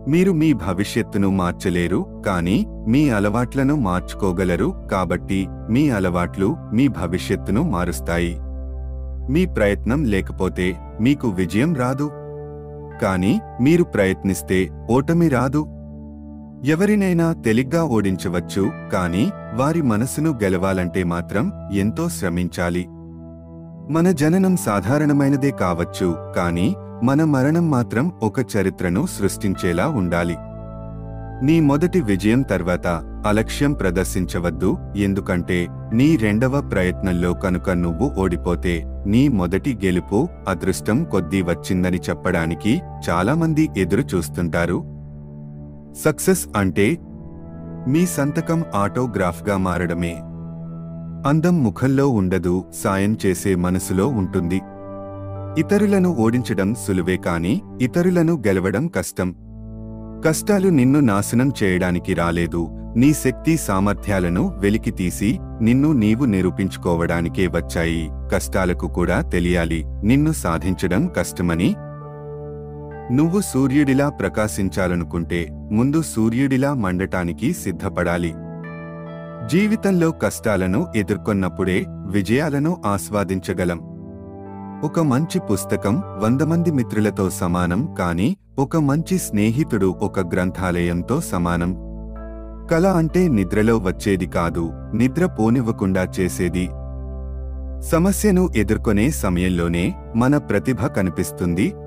మీరు మీ భవిష్యత్తును మార్చలేరు కానీ మీ అలవాట్లను మార్చుకోగలరు కాబట్టి మీ అలవాట్లు మీ భవిష్యత్తును మారుస్తాయి మీ ప్రయత్నం లేకపోతే మీకు విజయం రాదు కానీ మీరు ప్రయత్నిస్తే ఓటమి రాదు ఎవరినైనా తేలిగ్గా ఓడించవచ్చు కానీ వారి మనసును గెలవాలంటే మాత్రం ఎంతో శ్రమించాలి మన జననం సాధారణమైనదే కావచ్చు కానీ మన మరణం మాత్రం ఒక చరిత్రను సృష్టించేలా ఉండాలి నీ మొదటి విజయం తర్వాత అలక్ష్యం ప్రదర్శించవద్దు ఎందుకంటే నీ రెండవ ప్రయత్నంలో కనుక నువ్వు ఓడిపోతే నీ మొదటి గెలుపు అదృష్టం కొద్దీ వచ్చిందని చెప్పడానికి చాలామంది ఎదురు చూస్తుంటారు సక్సెస్ అంటే మీ సంతకం ఆటోగ్రాఫ్గా మారడమే అందం ముఖంలో ఉండదు సాయం చేసే మనసులో ఉంటుంది ఇతరులను ఓడించడం సులువే కాని ఇతరులను గెలవడం కష్టం కష్టాలు నిన్ను నాశనం చేయడానికి రాలేదు నీ శక్తి సామర్థ్యాలను వెలికితీసి నిన్ను నీవు నిరూపించుకోవడానికే వచ్చాయి కష్టాలకు కూడా తెలియాలి నిన్ను సాధించడం కష్టమని నువ్వు సూర్యుడిలా ప్రకాశించాలనుకుంటే ముందు సూర్యుడిలా మండటానికి సిద్ధపడాలి జీవితంలో కష్టాలను ఎదుర్కొన్నప్పుడే విజయాలను ఆస్వాదించగలం ఒక మంచి పుస్తకం వంద మంది మిత్రులతో సమానం కాని ఒక మంచి స్నేహితుడు ఒక గ్రంథాలయంతో సమానం కళ అంటే నిద్రలో వచ్చేది కాదు నిద్ర పోనివ్వకుండా చేసేది సమస్యను ఎదుర్కొనే సమయంలోనే మన ప్రతిభ కనిపిస్తుంది